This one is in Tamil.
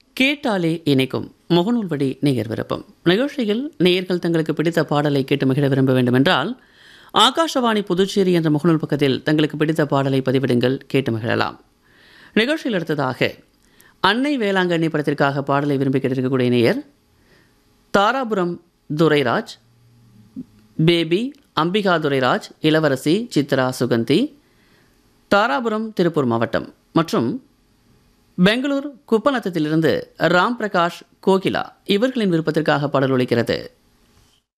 கேட்டாலே இணைக்கும் முகநூல் வழி நேயர் விருப்பம் நிகழ்ச்சியில் நேயர்கள் தங்களுக்கு பிடித்த பாடலை கேட்டு மகிழ விரும்ப வேண்டுமென்றால் ஆகாஷவாணி புதுச்சேரி என்ற முகநூல் பக்கத்தில் தங்களுக்கு பிடித்த பாடலை பதிவிடுங்கள் கேட்டு மகிழலாம் நிகழ்ச்சியில் அடுத்ததாக அன்னை வேளாங்கண்ணி படத்திற்காக பாடலை விரும்பி கேட்டிருக்கக்கூடிய நேயர் தாராபுரம் துரைராஜ் பேபி அம்பிகா துரைராஜ் இளவரசி சித்ரா சுகந்தி தாராபுரம் திருப்பூர் மாவட்டம் மற்றும் பெங்களூர் குப்பநத்தத்திலிருந்து ராம் பிரகாஷ் கோகிலா இவர்களின் விருப்பத்திற்காக பாடல் ஒலிக்கிறது